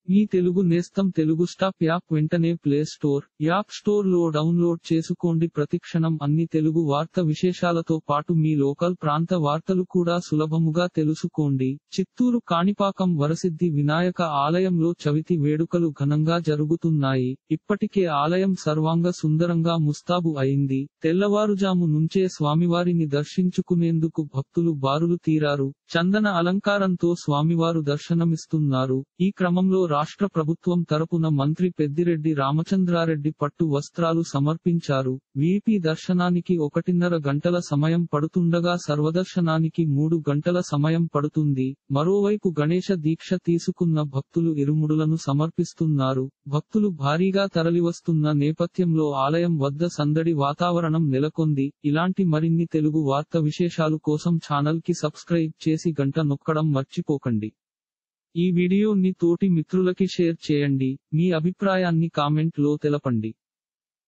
మీ తెలుగు నేస్తం Telugu stop app వెంటనే play store app store లో డౌన్లోడ్ చేసుకోండి ప్రతిక్షణం అన్ని తెలుగు వార్త విశేషాలతో పాటు మీ లోకల్ ప్రాంత వార్తలు కూడా సులభముగా తెలుసుకోండి చిత్తూరు కాణిపాకం వరసిద్ధి వినాయక ఆలయంలో చవితి వేడుకలు ఘనంగా జరుగుతున్నాయి ఇప్పటికే ఆలయం సర్వాంగ సుందరంగా ముస్తాబు అయింది తెల్లవారుజాము నుంచే స్వామివారిని దర్శించుకునేందుకు భక్తులు బారులు తీరారు చందన అలంకారంతో స్వామివారు దర్శనమిస్తున్నారు ఈ క్రమంలో రాష్ట్ర ప్రభుత్వం తరపున మంత్రి పెద్దిరెడ్డి రామచంద్రారెడ్డి పట్టు వస్త్రాలు సమర్పించారు వీపీ దర్శనానికి ఒకటిన్నర గంటల సమయం పడుతుండగా సర్వదర్శనానికి మూడు గంటల సమయం పడుతుంది మరోవైపు గణేశ దీక్ష తీసుకున్న భక్తులు ఇరుముడులను సమర్పిస్తున్నారు భక్తులు భారీగా తరలివస్తున్న నేపథ్యంలో ఆలయం వద్ద సందడి వాతావరణం నెలకొంది ఇలాంటి మరిన్ని తెలుగు వార్త విశేషాలు కోసం ఛానల్ కి సబ్స్క్రైబ్ చేసి గంట నొక్కడం మర్చిపోకండి ఈ వీడియోని తోటి మిత్రులకి షేర్ చేయండి మీ అభిప్రాయాన్ని కామెంట్ లో తెలపండి